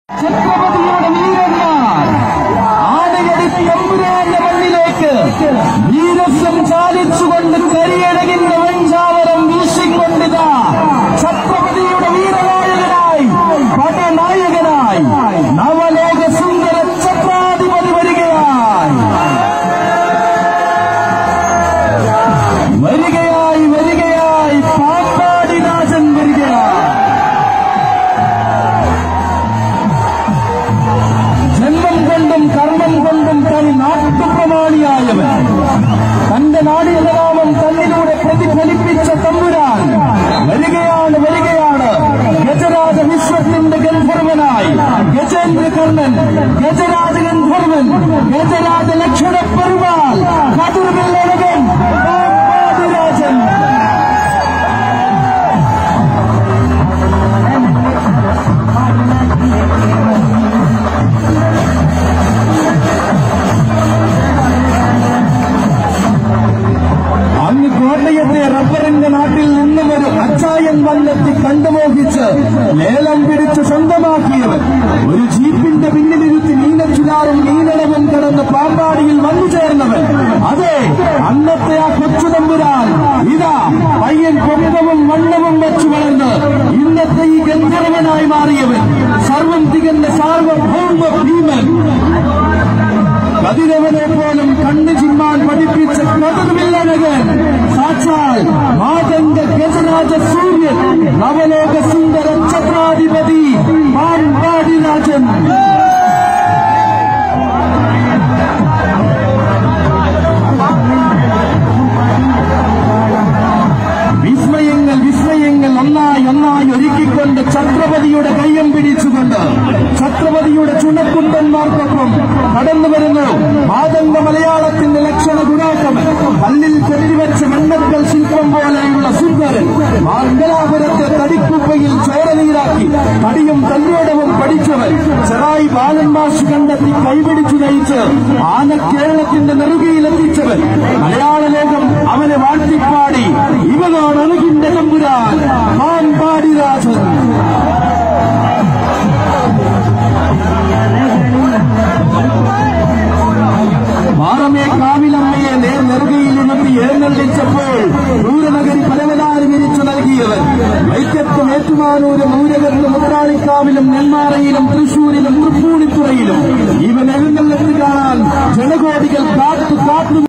ഛത്രപതിയുടെ വീരന്മാർ ആനയടി തമ്പുരാന്റെ മണ്ണിലേക്ക് വീരസ്വം ചാലിച്ചുകൊണ്ട് കരിയടകിന്റെ വെഞ്ചാവരം വീശിക്കൊണ്ടിതാ ഛത്രപതിയുടെ വീരനായകനായി പടനായകനായി നവലോക സുന്ദര ഛത്രാധിപതി വരികയായി വരികയായി വരികയായി പാമ്പാടി രാജൻ വരികയായി ജന്മം കൊണ്ടും കർമ്മം കൊണ്ടും തനി നാട്ടുപ്രമാണിയായവൻ തന്റെ നാടിയനാമം തന്നിലൂടെ പ്രതിഫലിപ്പിച്ച തമ്പുരാൻ വരികയാണ് വരികയാണ് ഗജരാജ വിശ്വത്തിന്റെ ഗന്ധർവനായി ഗജേന്ദ്ര കർണൻ ഗജരാജ ഗന്ധർവൻ ഗജരാജ ലക്ഷണ പെരുമാൾ കതിർവില്ലഴകൻ രാജൻ അങ്ങ് കോട്ടയത്തെ റബ്ബറിന്റെ നാട്ടിൽ നിന്നും ഒരു അച്ചായൻ വന്നെത്തി കണ്ടുമോഹിച്ച് ലേലം പിടിച്ച് സ്വന്തമാക്കിയവൻ ഒരു ജീപ്പിന്റെ പിന്നിലിരുത്തി നീലച്ചുലാറും നീലടവൻ കടന്ന് പാമ്പാടിയിൽ വന്നു ചേർന്നവൻ അതെ അന്നത്തെ ആ കൊച്ചു തമ്പുരാൻ ഇതാ പയ്യൻ പൊക്കവും വണ്ണവും വെച്ചു വളർന്ന് ഇന്നത്തെ ഈ ഗന്ധർവനായി മാറിയവൻ സർവം തികഞ്ഞ സാർവഭൗമ ഭീമൻ കതിരവനെ പോലും കണ്ണു ചിമ്മാൻ പഠിപ്പിച്ച കതിർവില്ലനകൻ സാക്ഷാൽ മാതംഗ ഗജരാജ സൂര്യൻ നവലോക സുന്ദര ഛത്രാധിപതി പാമ്പാടി രാജൻ വിസ്മയങ്ങൾ വിസ്മയങ്ങൾ ഒന്നായി ഒന്നായി ഒരുക്കിക്കൊണ്ട് ഛത്രപതിയുടെ കയ്യം പിടിച്ചുകൊണ്ട് ഛത്രപതിയുടെ ചുണക്കുണ്ടന്മാർക്കൊപ്പം കടന്നു വരുന്നു മാതംഗ മലയാളത്തിന്റെ ലക്ഷണ ഗുണാക്കമൻ കല്ലിൽ കൊത്തിവെച്ച മണ്ണക്കൽ ശില്പം പോലെയുള്ള സുന്ദരൻ മംഗലാപുരത്തെ തടിക്കുപ്പയിൽ ചോരനീരാക്കി തടിയും തല്ലോടവും പഠിച്ചവൻ ചെറായി ബാലൻ മാഷ് കണ്ടെത്തി കൈപിടിച്ചു നയിച്ച് ആന കേരളത്തിന്റെ നെറുകയിലെത്തിച്ചവൻ മലയാള ലോകം അവനെ വാഴ്ത്തിപ്പാടി ഇവനാണ് അണുകിന്റെ തമ്പുരാൻ മാൻപാടി രാജൻ മാറമേ കാവിലമ്മയെ നേർ നെറുകയിലിരുത്തി എഴുന്നള്ളിച്ചപ്പോൾ നൂരനഗരി പരവതാരി വിരിച്ചു നൽകിയവൻ വൈക്കത്തും ഏറ്റുമാനൂരും നൂരകത്തും മുതലാളിക്കാവിലും നെന്മാറയിലും തൃശൂരിലും തൃപ്പൂണിത്തുറയിലും ഇവൻ എഴുന്നള്ളത്ത് കാണാൻ ജനകോടികൾ കാത്തു കാത്തു